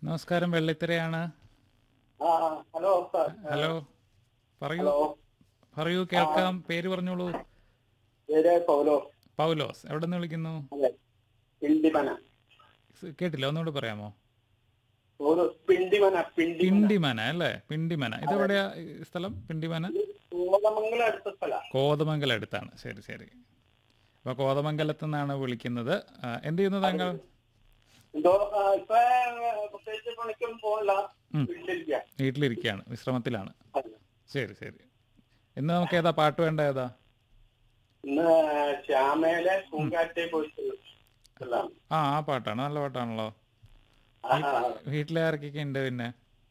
നമസ്കാരം വെള്ളിത്തിരയാണ് ആ ഹലോ സാർ ഹലോ പറയൂ ഹലോ പറയൂ കേൾക്കാം പേര് പറഞ്ഞോളൂ പേര് പൗലോ പൗലോസ് എവിടെ നിന്ന് വിളിക്കുന്നു അതെ പിണ്ടിമന സ് കേട്ടില്ല ഒന്നുകൂടി പറയാമോ ഒരു പിണ്ടിമന പിണ്ടിമന പിണ്ടിമന അല്ലേ പിണ്ടിമന ഇതെവിടെയാ ഈ സ്ഥലം പിണ്ടിമന കോതമംഗലം അടുത്ത സ്ഥല കോതമംഗലം അടുത്താണ് ശരി ശരി അപ്പൊ കോതമംഗലത്ത് നിന്നാണ് വിളിക്കുന്നത് ആ, എന്ത് ചെയ്യുന്നു താങ്കൾ എന്തോ ആ, ഇപ്പൊ പ്രത്യേകിച്ച് പണിക്കും പോകണ്ട ഉം. വീട്ടിലിരിക്കുക വീട്ടിലിരിക്കുകയാണ് വിശ്രമത്തിലാണ് അതെ. ശരി ശരി ഇന്ന് നമുക്ക് ഏതാ പാട്ട് വേണ്ട ഏതാ ഇന്ന് ശ്യാമയിലെ പൂങ്കാറ്റെ പോയിട്ട് എല്ലാം. ആ ആ പാട്ടാണ് നല്ല പാട്ടാണല്ലോ ആ, വീട്ടിലെ ആർക്കൊക്കെ ഉണ്ട് പിന്നെ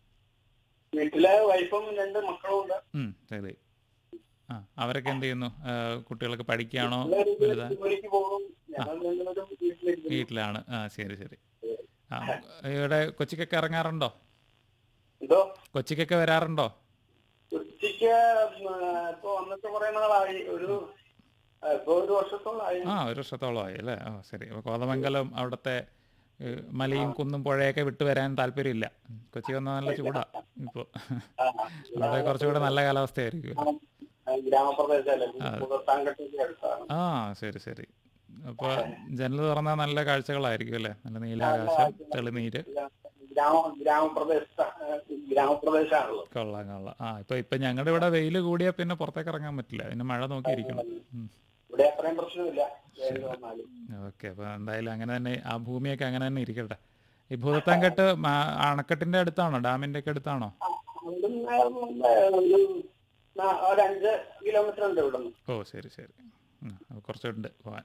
വീട്ടിലെ വൈഫും രണ്ട് മക്കളും ഉണ്ട് ഉം ശരി ആ അവരൊക്കെ എന്ത് ചെയ്യുന്നു ആ, കുട്ടികളൊക്കെ പഠിക്കുകയാണോ എല്ലാവരും വലുതാ ജോലിക്ക് പോകും ഞങ്ങൾ രണ്ടുപേരും വീട്ടിലിരിക്കുന്നു വീട്ടിലാണ് ആ ശരി ശരി ആ ഇവിടെ കൊച്ചിക്കൊക്കെ ഇറങ്ങാറുണ്ടോ എന്തോ കൊച്ചിക്കൊക്കെ വരാറുണ്ടോ ഉച്ചയ്ക്ക് ഇപ്പൊ വന്നിട്ട് കുറെ നാളായി ഒരു ആ, ഇപ്പൊ ഒരു വർഷത്തോളായി ആ ഒരു വർഷത്തോളമായി അല്ലേ ആ ശരി അപ്പോൾ കോതമംഗലം അവിടുത്തെ ഏ, മലയും കുന്നും പുഴയൊക്കെ വിട്ടു വരാൻ താല്പര്യമില്ല ഉം, കൊച്ചി വന്നാൽ നല്ല ചൂടാ ഇപ്പോൾ ആ, അവിടെ കുറച്ചുകൂടെ നല്ല കാലാവസ്ഥയായിരിക്കും ആ, ഗ്രാമപ്രദേശമല്ലേ താങ്കട്ടിന്റെ അടുത്താണ് ആ ശരി ശരി അപ്പോൾ ജനൽ തുറന്നാൽ നല്ല കാഴ്ചകളായിരിക്കും അല്ലേ നല്ല നീലാകാശം തെളിനീര് ഗ്രാമ ഗ്രാമപ്രദേശ ഗ്രാമപ്രദേശമാണല്ലോ കൊള്ളാം കൊള്ളാം ആ ഇപ്പൊ ഇപ്പൊ ഞങ്ങളുടെ ഇവിടെ വെയിൽ കൂടിയാൽ പിന്നെ പുറത്തേക്ക് ഇറങ്ങാൻ പറ്റില്ല പിന്നെ മഴ നോക്കിയിരിക്കണം ഉം. ഇവിടെ അത്രയും പ്രശ്നമില്ല വേനൽ വന്നാലും ഓക്കെ അപ്പോൾ എന്തായാലും അങ്ങനെ തന്നെ ആ ഭൂമിയൊക്കെ അങ്ങനെ തന്നെ ഇരിക്കട്ടെ ഈ ഭൂതത്താൻകെട്ട് മാ- അണക്കെട്ടിന്റെ അടുത്താണോ ഡാമിന്റെ ഒക്കെ അടുത്താണോ ആ, അവിടുന്ന് ഒരു നാ- ഒരു അഞ്ച് കിലോമീറ്റർ ഉണ്ട് ഇവിടുന്ന് ഓ ശരി ശരി ഉം, അപ്പോൾ കുറച്ചുണ്ട് പോവാൻ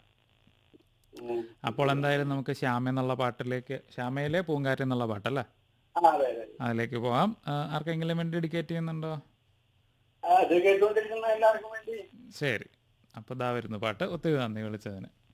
ഉം. അപ്പോൾ എന്തായാലും നമുക്ക് ശ്യാമ എന്നുള്ള പാട്ടിലേക്ക് ശ്യാമയിലെ പൂങ്കാറ്റ് എന്നുള്ള പാട്ടല്ലേ ആ, അതെ അതെ അതിലേക്ക് പോവാം ആ, ആർക്കെങ്കിലും വേണ്ടി ഡെഡിക്കേറ്റ് ചെയ്യുന്നുണ്ടോ ആ, ഇത് കേട്ടുകൊണ്ടിരിക്കുന്ന എല്ലാവർക്കും വേണ്ടി ശരി അപ്പോൾ ഇതാ വരുന്നു പാട്ട് ഒത്തിരി നന്ദി വിളിച്ചതിന്